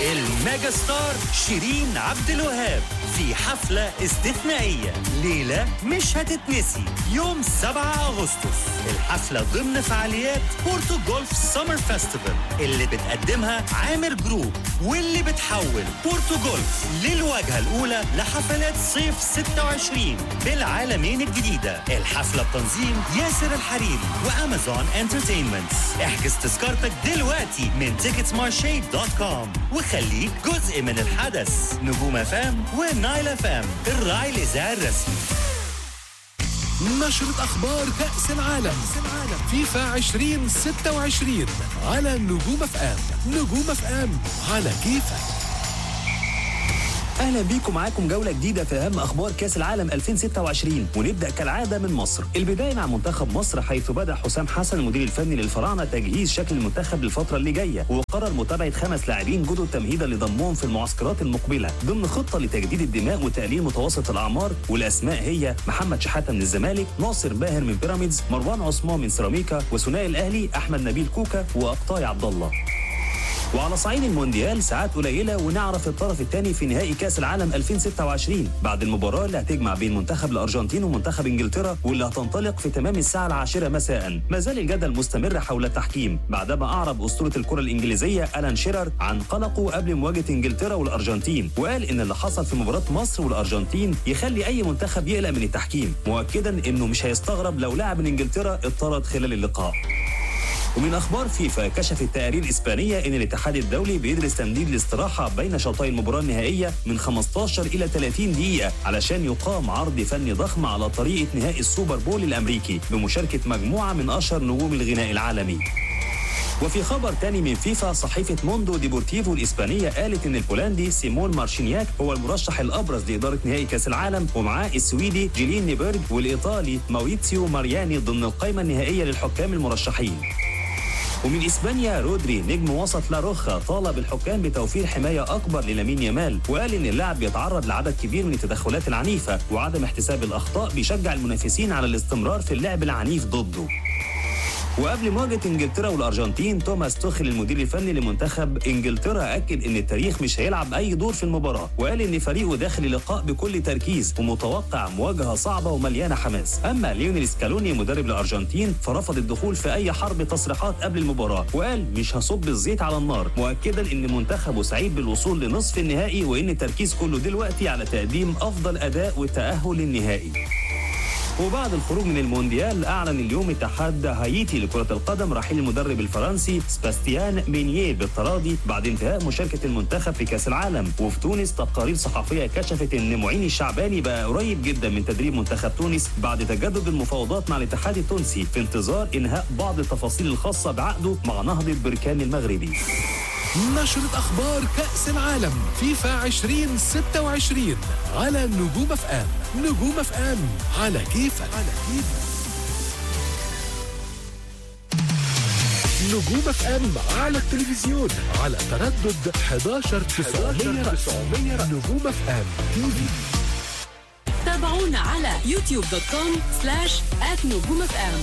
الميجا ستار شيرين عبد الوهاب في حفلة استثنائية ليلة مش هتتنسي يوم 7 أغسطس الحفلة ضمن فعاليات بورتو جولف سمر فيستيفال اللي بتقدمها عامر جروب واللي بتحول بورتو جولف للواجهة الأولى لحفلات صيف 26 بالعالمين الجديدة الحفلة بتنظيم ياسر الحريري وأمازون انترتينمنت احجز تذكرتك دلوقتي من مارشي دوت كوم وخليك جزء من الحدث نجوم فام ونايل فام الراعي الإذاعي الرسمي نشرة أخبار كأس العالم فيفا 2026 على نجوم اف ام نجوم اف ام على كيفك اهلا بيكم معاكم جوله جديده في اهم اخبار كاس العالم 2026 ونبدا كالعاده من مصر البدايه مع منتخب مصر حيث بدا حسام حسن المدير الفني للفراعنه تجهيز شكل المنتخب للفتره اللي جايه وقرر متابعه خمس لاعبين جدد تمهيدا لضمهم في المعسكرات المقبله ضمن خطه لتجديد الدماء وتقليل متوسط الاعمار والاسماء هي محمد شحاته من الزمالك ناصر باهر من بيراميدز مروان عثمان من سيراميكا وثنائي الاهلي احمد نبيل كوكا واقطاي عبد الله وعلى صعيد المونديال ساعات قليله ونعرف الطرف الثاني في نهائي كاس العالم 2026 بعد المباراه اللي هتجمع بين منتخب الارجنتين ومنتخب انجلترا واللي هتنطلق في تمام الساعه العاشره مساء ما زال الجدل مستمر حول التحكيم بعدما اعرب اسطوره الكره الانجليزيه الان شيرر عن قلقه قبل مواجهه انجلترا والارجنتين وقال ان اللي حصل في مباراه مصر والارجنتين يخلي اي منتخب يقلق من التحكيم مؤكدا انه مش هيستغرب لو لاعب من انجلترا اتطرد خلال اللقاء ومن اخبار فيفا كشفت تقارير اسبانيه ان الاتحاد الدولي بيدرس تمديد الاستراحه بين شوطي المباراه النهائيه من 15 الى 30 دقيقه علشان يقام عرض فني ضخم على طريقه نهائي السوبر بول الامريكي بمشاركه مجموعه من اشهر نجوم الغناء العالمي وفي خبر تاني من فيفا صحيفة موندو ديبورتيفو الإسبانية قالت إن البولندي سيمون مارشينياك هو المرشح الأبرز لإدارة نهائي كأس العالم ومعاه السويدي جيلين نيبرج والإيطالي ماوريتسيو مارياني ضمن القائمة النهائية للحكام المرشحين ومن اسبانيا رودري نجم وسط لاروخا طالب الحكام بتوفير حمايه اكبر للامين يامال وقال ان اللاعب بيتعرض لعدد كبير من التدخلات العنيفه وعدم احتساب الاخطاء بيشجع المنافسين على الاستمرار في اللعب العنيف ضده وقبل مواجهه انجلترا والارجنتين توماس توخل المدير الفني لمنتخب انجلترا اكد ان التاريخ مش هيلعب اي دور في المباراه وقال ان فريقه داخل اللقاء بكل تركيز ومتوقع مواجهه صعبه ومليانه حماس اما ليونيل سكالوني مدرب الارجنتين فرفض الدخول في اي حرب تصريحات قبل المباراه وقال مش هصب الزيت على النار مؤكدا ان منتخبه سعيد بالوصول لنصف النهائي وان التركيز كله دلوقتي على تقديم افضل اداء والتاهل للنهائي وبعد الخروج من المونديال اعلن اليوم اتحاد هايتي لكره القدم رحيل المدرب الفرنسي سباستيان مينيه بالتراضي بعد انتهاء مشاركه المنتخب في كاس العالم وفي تونس تقارير صحفيه كشفت ان معين الشعباني بقى قريب جدا من تدريب منتخب تونس بعد تجدد المفاوضات مع الاتحاد التونسي في انتظار انهاء بعض التفاصيل الخاصه بعقده مع نهضه بركان المغربي نشرة أخبار كأس العالم فيفا 2026 على نجوم اف ام نجوم اف ام على كيفك على كيفك نجوم اف ام على التلفزيون على تردد 11 900 نجوم اف ام تي في تابعونا على يوتيوب دوت كوم سلاش نجوم اف ام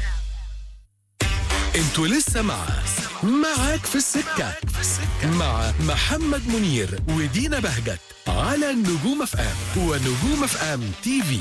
انتوا لسه مع معاك في السكة مع محمد منير ودينا بهجت على نجوم اف ام ونجوم اف ام تي في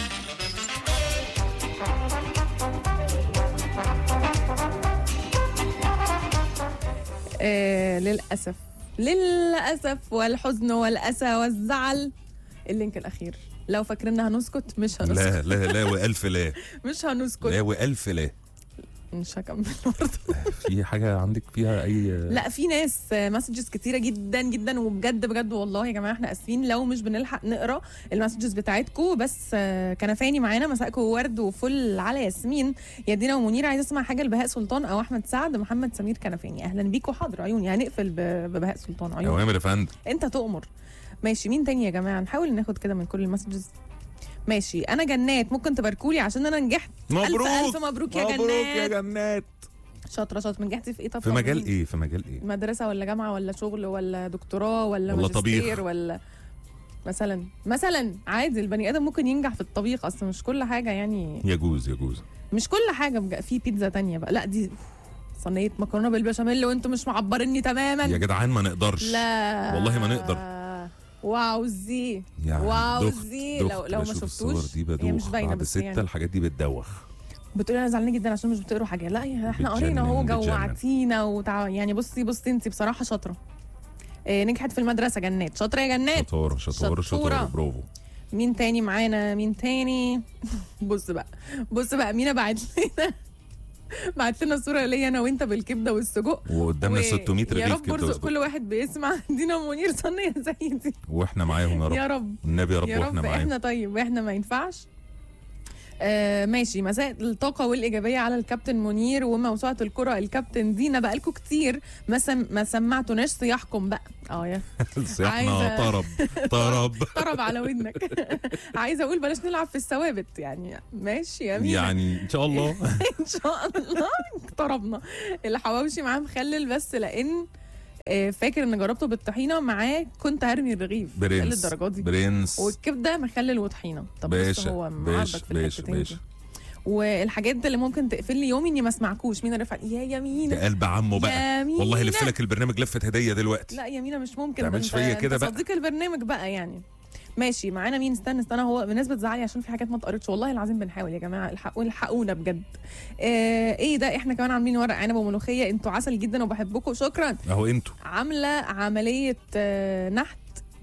آه للأسف للأسف والحزن والأسى والزعل اللينك الأخير لو فاكريننا هنسكت مش هنسكت لا لا لا والف لا مش هنسكت لا والف لا مش هكمل برضه في حاجه عندك فيها اي لا في ناس مسجز كتيره جدا جدا وبجد بجد والله يا جماعه احنا اسفين لو مش بنلحق نقرا المسجز بتاعتكم بس آه، كنفاني معانا مساءكم ورد وفل على ياسمين يا دينا ومنير عايزه اسمع حاجه لبهاء سلطان او احمد سعد محمد سمير كنفاني اهلا بيكم حاضر عيوني هنقفل ب- ببهاء سلطان عيوني اوامر يا فندم انت تؤمر ماشي مين تاني يا جماعه نحاول ناخد كده من كل المسجز ماشي انا جنات ممكن تباركولي عشان انا نجحت مبروك الف الف مبروك يا مبروك يا جنات جنات شاطره شاطره نجحتي في ايه طب في مجال طمنيني. ايه في مجال ايه مدرسة ولا جامعة ولا شغل ولا دكتوراه ولا ولا ماجستير طبيخ. ولا مثلا مثلا عادي البني ادم ممكن ينجح في الطبيخ اصلا مش كل حاجة يعني يجوز يجوز مش كل حاجة بجا في بيتزا تانية بقى لا دي صينيه مكرونه بالبشاميل وانتم مش معبريني تماما يا جدعان ما نقدرش لا والله ما نقدر. واو زي يعني واو دخت- زي دخت لو لو ما بشوف الصور شفتوش دي هي مش بدوخ باينه بعد بس ستة يعني الحاجات دي بتدوخ بتقولي انا زعلانه جدا عشان مش بتقروا حاجه لا يا احنا بتجنن، قرينا اهو بتجنن. جوعتينا وتع... يعني بصي بصي انت بصراحه شاطره إيه نجحت في المدرسه جنات شاطره يا جنات شطار شطار شطورة. شطار برافو مين تاني معانا مين تاني بص بقى بص بقى مينا بعت لنا بعت لنا صوره ليا انا وانت بالكبده والسجق وقدامنا و- 600 يا رغيف رب كبده ارزق وسجق. كل واحد بيسمع دينا منير صينيه زي دي واحنا معاهم يا رب يا رب النبي يا رب يا واحنا رب معاهم احنا طيب واحنا ما ينفعش آه ماشي مساء الطاقة والإيجابية على الكابتن منير وموسوعة الكرة الكابتن دينا بقالكوا كتير ما, سم ما سمعتوناش صياحكم بقى اه يا احنا عايزة- طرب طرب طرب على ودنك عايزة أقول بلاش نلعب في الثوابت يعني ماشي يا مينا يعني ان شاء الله ان شاء الله طربنا الحواوشي معاه مخلل بس لان آه، فاكر ان جربته بالطحينه معاه كنت هرمي الرغيف إيه برنس للدرجات دي برنس والكبده مخلل وطحينه طب بص باشا هو باشا معرضك في باشا الحتتين باشا دي والحاجات اللي ممكن تقفل لي يومي اني ما اسمعكوش مين رفع يا يمينة يا قلب عمه بقى يا مينا والله لف لك البرنامج لفه هديه دلوقتي لا يمينة مش ممكن تعملش ده انت- فيا كده انت بقى. صديق البرنامج بقى يعني ماشي معانا مين استنى استنى هو بالنسبه تزعلي عشان في حاجات ما اتقرتش والله العظيم بنحاول يا جماعه الحقوا الحقونا بجد آه ايه ده احنا كمان عاملين ورق عنب وملوخيه انتوا عسل جدا وبحبكم شكرا اهو انتوا عامله عمليه آه نحت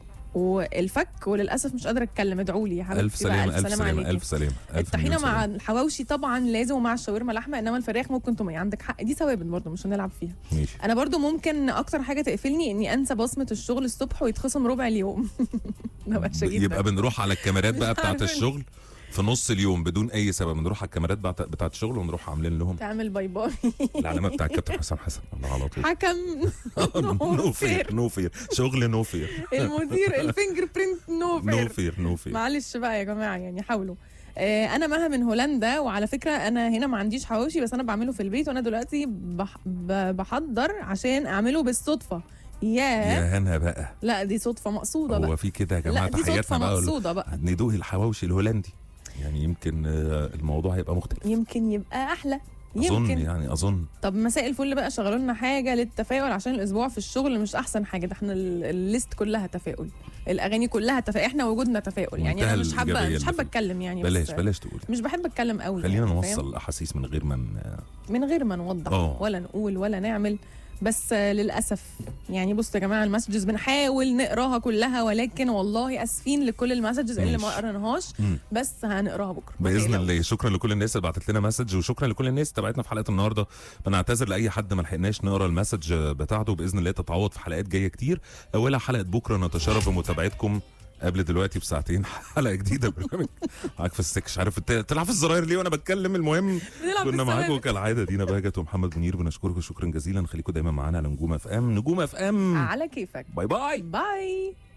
والفك وللاسف مش قادره اتكلم ادعوا لي يا حبيبتي الف بقى، سلامه الف سلامه عليكي. الف سلامه ألف الطحينه مليون مع سلامة. الحواوشي طبعا لازم ومع الشاورما لحمه انما الفراخ ممكن توميه عندك حق دي ثوابت برضه مش هنلعب فيها ماشي انا برضو ممكن اكتر حاجه تقفلني اني انسى بصمه الشغل الصبح ويتخصم ربع اليوم ده وحشه جدا يبقى بنروح على الكاميرات مش بقى بتاعت عارفة. الشغل في نص اليوم بدون اي سبب بنروح على الكاميرات بتاعت بتاعت الشغل ونروح عاملين لهم تعمل باي باي العلامه بتاع الكابتن حسام حسن الله على طول حكم نو فير نو فير شغل نو فير المدير الفينجر برينت نو نو فير فير نو فير معلش بقى يا جماعه يعني حاولوا آه، انا مها من هولندا وعلى فكره انا هنا ما عنديش حواوشي بس انا بعمله في البيت وانا دلوقتي بح... ب- بحضر عشان اعمله بالصدفه ياه يا هنا بقى لا دي صدفه مقصوده هو بقى في كده يا جماعه لا دي تحياتنا صدفه بقى مقصوده بقى ندوق الحواوشي الهولندي يعني يمكن آه، الموضوع هيبقى مختلف يمكن يبقى احلى اظن يمكن يعني اظن طب مساء الفل بقى شغلوا لنا حاجه للتفاؤل عشان الاسبوع في الشغل مش احسن حاجه ده احنا ال- الليست كلها تفاؤل الاغاني كلها تفاؤل احنا وجودنا تفاؤل يعني منتهى انا مش حابه الإيجابية مش حابه اللي في- اتكلم يعني بلاش بس بلاش تقول مش بحب اتكلم قوي خلينا يعني نوصل فاهم؟ الاحاسيس من غير ما ن- من غير ما نوضح آه. ولا نقول ولا نعمل بس آه، للاسف يعني بصوا يا جماعه المسجز بنحاول نقراها كلها ولكن والله اسفين لكل المسجز اللي ما ماشي. قريناهاش مم. بس هنقراها بكره ما باذن تقلقوش. الله شكرا لكل الناس اللي بعتت لنا مسج وشكرا لكل الناس اللي تابعتنا في حلقه النهارده بنعتذر لاي حد ما لحقناش نقرا المسج بتاعته باذن الله تتعوض في حلقات جايه كتير اولها حلقه بكره نتشرف بمتابعتكم قبل دلوقتي بساعتين حلقه جديده برنامج معاك في السكش عارف انت تلعب في الزراير ليه وانا بتكلم المهم بنلعب كنا بالثوابت. معاكم كالعاده دينا بهجت ومحمد منير بنشكركم شكرا جزيلا خليكم دايما معانا على نجوم اف ام نجوم اف ام على كيفك باي باي باي